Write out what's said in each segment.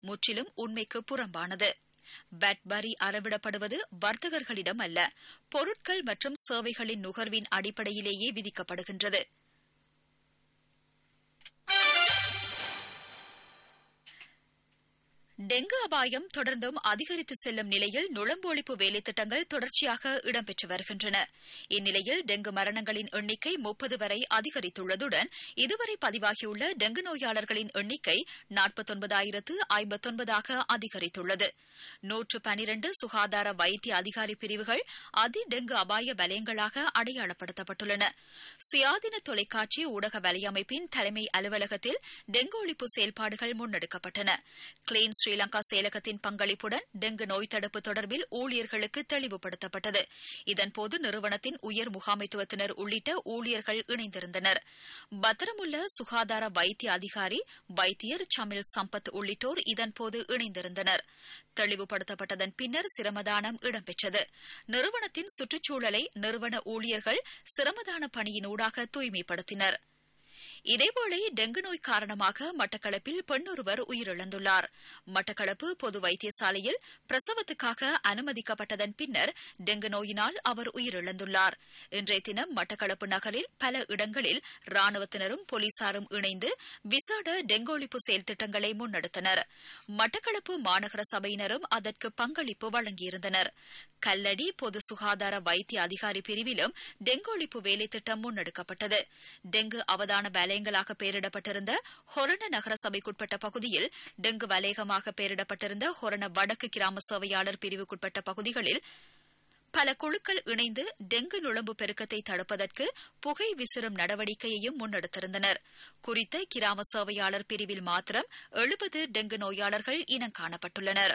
முற்றிலும் உண்மைக்கு புறம்பானது வேட் வரி அறவிடப்படுவது வர்த்தகர்களிடம் அல்ல பொருட்கள் மற்றும் சேவைகளின் நுகர்வின் அடிப்படையிலேயே விதிக்கப்படுகின்றது டெங்கு அபாயம் தொடர்ந்தும் அதிகரித்து செல்லும் நிலையில் நுழம்பொழிப்பு வேலைத்திட்டங்கள் தொடர்ச்சியாக இடம்பெற்று வருகின்றன இந்நிலையில் டெங்கு மரணங்களின் எண்ணிக்கை முப்பது வரை அதிகரித்துள்ளதுடன் இதுவரை பதிவாகியுள்ள டெங்கு நோயாளர்களின் எண்ணிக்கை நாற்பத்தொன்பதாயிரத்து ஐம்பத்தொன்பதாக அதிகரித்துள்ளது நூற்று பனிரண்டு சுகாதார வைத்திய அதிகாரி பிரிவுகள் அதி டெங்கு அபாய வலயங்களாக அடையாளப்படுத்தப்பட்டுள்ளன சுயாதீன தொலைக்காட்சி ஊடக வலையமைப்பின் தலைமை அலுவலகத்தில் டெங்கு ஒழிப்பு செயல்பாடுகள் முன்னெடுக்கப்பட்டன கிளீன் ஸ்ரீலங்கா செயலகத்தின் பங்களிப்புடன் டெங்கு நோய் தடுப்பு தொடர்பில் ஊழியர்களுக்கு தெளிவுபடுத்தப்பட்டது இதன்போது நிறுவனத்தின் உயர் முகாமைத்துவத்தினர் உள்ளிட்ட ஊழியர்கள் இணைந்திருந்தனர் பத்திரமுள்ள சுகாதார வைத்திய அதிகாரி வைத்தியர் சமில் சம்பத் உள்ளிட்டோர் இதன்போது இணைந்திருந்தனர் தெளிவுபடுத்தப்பட்டதன் பின்னர் சிரமதானம் இடம்பெற்றது நிறுவனத்தின் சுற்றுச்சூழலை நிறுவன ஊழியர்கள் சிரமதான பணியினூடாக தூய்மைப்படுத்தினர் இதேவேளை டெங்கு நோய் காரணமாக மட்டக்களப்பில் பெண்ணொருவர் உயிரிழந்துள்ளார் மட்டக்களப்பு பொது வைத்தியசாலையில் பிரசவத்துக்காக அனுமதிக்கப்பட்டதன் பின்னர் டெங்கு நோயினால் அவர் உயிரிழந்துள்ளார் இன்றைய தினம் மட்டக்களப்பு நகரில் பல இடங்களில் ராணுவத்தினரும் போலீசாரும் இணைந்து விசாட டெங்கு ஒழிப்பு செயல் திட்டங்களை முன்னெடுத்தனர் மட்டக்களப்பு மாநகர சபையினரும் அதற்கு பங்களிப்பு வழங்கியிருந்தனர் கல்லடி பொது சுகாதார வைத்திய அதிகாரி பிரிவிலும் டெங்கு ஒழிப்பு வேலை திட்டம் முன்னெடுக்கப்பட்டது டெங்கு அவதான வலயங்களாக பெயரிடப்பட்டிருந்த ஹொரண நகர சபைக்குட்பட்ட பகுதியில் டெங்கு வலயகமாக பெயரிடப்பட்டிருந்த ஹொரண வடக்கு கிராம சேவையாளர் பிரிவுக்குட்பட்ட பகுதிகளில் பல குழுக்கள் இணைந்து டெங்கு நுழம்பு பெருக்கத்தை தடுப்பதற்கு புகை விசிறும் நடவடிக்கையையும் முன்னெடுத்திருந்தனர் குறித்த கிராம சேவையாளர் பிரிவில் மாத்திரம் எழுபது டெங்கு நோயாளர்கள் இனம் காணப்பட்டுள்ளனா்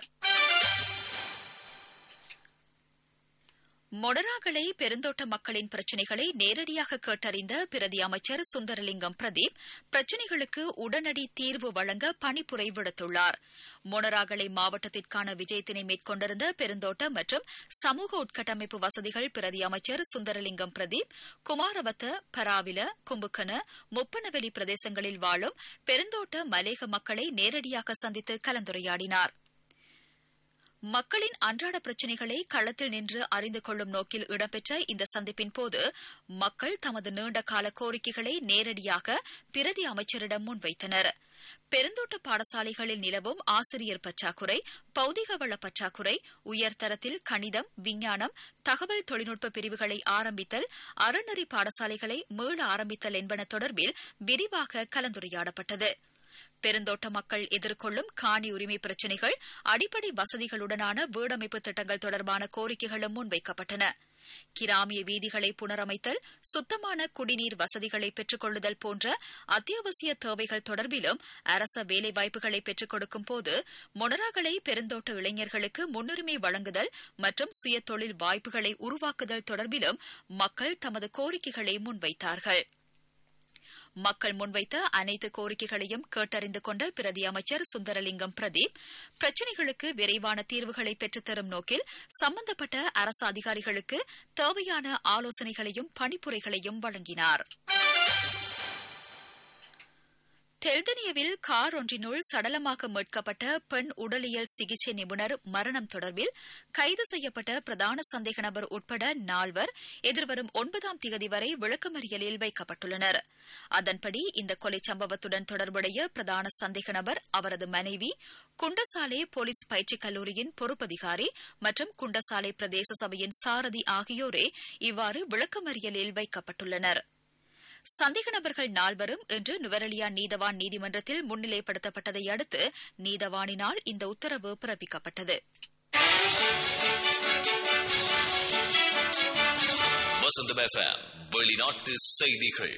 மொடராகலை பெருந்தோட்ட மக்களின் பிரச்சினைகளை நேரடியாக கேட்டறிந்த பிரதி அமைச்சர் சுந்தரலிங்கம் பிரதீப் பிரச்சினைகளுக்கு உடனடி தீர்வு வழங்க பணிப்புரை விடுத்துள்ளார் மொனராகலை மாவட்டத்திற்கான விஜயத்தினை மேற்கொண்டிருந்த பெருந்தோட்ட மற்றும் சமூக உட்கட்டமைப்பு வசதிகள் பிரதி அமைச்சர் சுந்தரலிங்கம் பிரதீப் குமாரவத்த பராவில கும்புக்கன முப்பனவெளி பிரதேசங்களில் வாழும் பெருந்தோட்ட மலேக மக்களை நேரடியாக சந்தித்து கலந்துரையாடினாா் மக்களின் அன்றாட பிரச்சினைகளை களத்தில் நின்று அறிந்து கொள்ளும் நோக்கில் இடம்பெற்ற இந்த சந்திப்பின் போது மக்கள் தமது நீண்ட கால கோரிக்கைகளை நேரடியாக பிரதி அமைச்சரிடம் முன்வைத்தனர் பெருந்தோட்ட பாடசாலைகளில் நிலவும் ஆசிரியர் பற்றாக்குறை பௌதிக வள பற்றாக்குறை உயர்தரத்தில் கணிதம் விஞ்ஞானம் தகவல் தொழில்நுட்ப பிரிவுகளை ஆரம்பித்தல் அறநெறி பாடசாலைகளை மீள ஆரம்பித்தல் என்பன தொடர்பில் விரிவாக கலந்துரையாடப்பட்டது பெருந்தோட்ட மக்கள் எதிர்கொள்ளும் காணி உரிமை பிரச்சினைகள் அடிப்படை வசதிகளுடனான வீடமைப்பு திட்டங்கள் தொடர்பான கோரிக்கைகளும் முன்வைக்கப்பட்டன கிராமிய வீதிகளை புனரமைத்தல் சுத்தமான குடிநீர் வசதிகளை பெற்றுக் கொள்ளுதல் போன்ற அத்தியாவசிய தேவைகள் தொடர்பிலும் அரச வேலைவாய்ப்புகளை பெற்றுக் கொடுக்கும் போது மொனராகலை பெருந்தோட்ட இளைஞர்களுக்கு முன்னுரிமை வழங்குதல் மற்றும் சுய தொழில் வாய்ப்புகளை உருவாக்குதல் தொடர்பிலும் மக்கள் தமது கோரிக்கைகளை முன்வைத்தார்கள் மக்கள் முன்வைத்த அனைத்து கோரிக்கைகளையும் கேட்டறிந்து கொண்ட பிரதி அமைச்சர் சுந்தரலிங்கம் பிரதீப் பிரச்சினைகளுக்கு விரைவான தீர்வுகளை பெற்றுத்தரும் நோக்கில் சம்பந்தப்பட்ட அரசு அதிகாரிகளுக்கு தேவையான ஆலோசனைகளையும் பணிப்புரைகளையும் வழங்கினார் தெல்தனியவில் கார் ஒன்றினுள் சடலமாக மீட்கப்பட்ட பெண் உடலியல் சிகிச்சை நிபுணர் மரணம் தொடர்பில் கைது செய்யப்பட்ட பிரதான சந்தேக நபர் உட்பட நால்வர் எதிர்வரும் ஒன்பதாம் தேதி வரை விளக்கமறியலில் வைக்கப்பட்டுள்ளனர் அதன்படி இந்த கொலை சம்பவத்துடன் தொடர்புடைய பிரதான சந்தேக நபர் அவரது மனைவி குண்டசாலை போலீஸ் பயிற்சிக் கல்லூரியின் பொறுப்பதிகாரி மற்றும் குண்டசாலை பிரதேச சபையின் சாரதி ஆகியோரே இவ்வாறு விளக்கமறியலில் வைக்கப்பட்டுள்ளனா் சந்தேக நபர்கள் நால்வரும் இன்று நுவரலியா நீதவான் நீதிமன்றத்தில் முன்னிலைப்படுத்தப்பட்டதை அடுத்து நீதவானினால் இந்த உத்தரவு பிறப்பிக்கப்பட்டது வசந்தம் எஃப்எம் வெளிநாட்டு செய்திகள்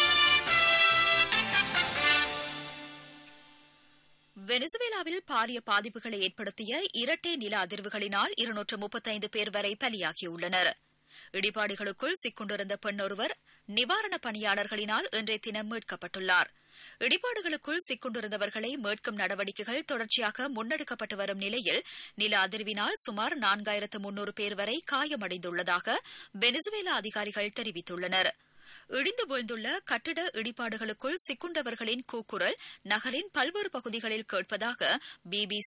வெனிசுவேலாவில் பாரிய பாதிப்புகளை ஏற்படுத்திய இரட்டை நில அதிர்வுகளினால் இருநூற்று முப்பத்தைந்து பேர் வரை பலியாகியுள்ளனர் இடிபாடுகளுக்குள் சிக்குண்டிருந்த பெண் ஒருவர் நிவாரணப் பணியாளர்களினால் இன்றைய தினம் மீட்கப்பட்டுள்ளார் இடிபாடுகளுக்குள் சிக்குண்டிருந்தவர்களை மீட்கும் நடவடிக்கைகள் தொடர்ச்சியாக முன்னெடுக்கப்பட்டு வரும் நிலையில் நில அதிர்வினால் சுமார் நான்காயிரத்து முன்னூறு பேர் வரை காயமடைந்துள்ளதாக வெனிசுவேலா அதிகாரிகள் தெரிவித்துள்ளனா் இடிந்து வீழ்ந்துள்ள கட்டிட இடிபாடுகளுக்குள் சிக்குண்டவர்களின் கூக்குரல் நகரின் பல்வேறு பகுதிகளில் கேட்பதாக பிபிசி